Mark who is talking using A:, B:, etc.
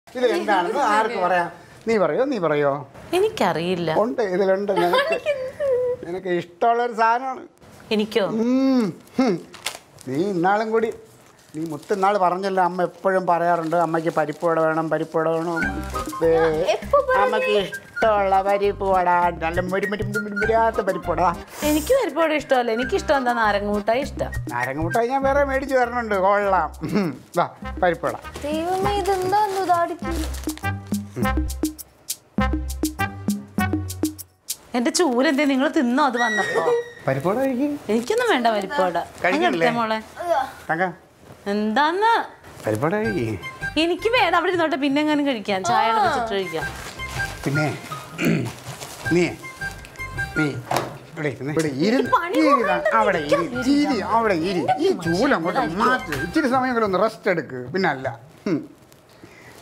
A: ഇതിൽ എന്താണെന്ന് ആർക്ക് പറയാം നീ പറയോ നീ പറയോ
B: എനിക്കറിയില്ല
A: ഉണ്ട് ഇതിലുണ്ട് നിനക്ക് നിനക്ക് ഇഷ്ടമുള്ള ഒരു സാധനമാണ്
B: എനിക്കോ
A: ഉം, ഹും. നീ ഇന്നാളും കൂടി നീ മുത്തിനാൾ പറഞ്ഞല്ലോ അമ്മ എപ്പോഴും പറയാറുണ്ട് അമ്മയ്ക്ക് പരിപ്പുവട വേണം പരിപ്പുവട വേണം ദേ, അമ്മയ്ക്ക് ഇഷ്ടമുള്ള പരിപ്പുവട നല്ല മുരിമുരി മുരിമുരിയാത്ത പരിപ്പുവട
B: എനിക്ക് പരിപ്പോടെ ഇഷ്ടമല്ല എനിക്ക് ഇഷ്ടം എന്താ നാരങ്ങൂട്ടായി ഇഷ്ടം
A: നാരങ്ങ മുട്ടായി ഞാൻ വേറെ മേടിച്ച് തരണുണ്ട് കൊള്ളാം ഉം. ദാ പരിപ്പുവട
C: ദൈവമേ ഇതെന്താ ദാടിക്ക്
B: എന്റെ ചൂലെന്തേ നിങ്ങൾ തിന്നോ അത് വന്നപ്പോ
A: പരിപ്പുവട കഴിക്കും
B: എനിക്കൊന്നും വേണ്ട പരിപ്പോട
A: കഴിക്കണില്ലേ?
B: മോളെ
A: തങ്ക
B: എന്താന്ന്
A: പരിപ്പുവട കഴിക്കും
B: എനിക്ക് വേണം അവിടെ ഇരുന്നോട്ടെ പിന്നെ എങ്ങാനും കഴിക്കാം ചായ വെച്ചിട്ട് കഴിക്കാം
A: പിന്നെ നീ നീ ഇവിടെ ഇരുന്ന്. ഇവിടെ ഇരുന്ന് ഇരി, അവിടെ ഇരി ഇരി അവിടെ ഇരി ഈ ചൂലങ്ങോട്ട് മാറ്റി ഇച്ചിരി സമയം കൂടെ ഒന്ന് റെസ്റ്റ് എടുക്ക് പിന്നെ അല്ല ഉം.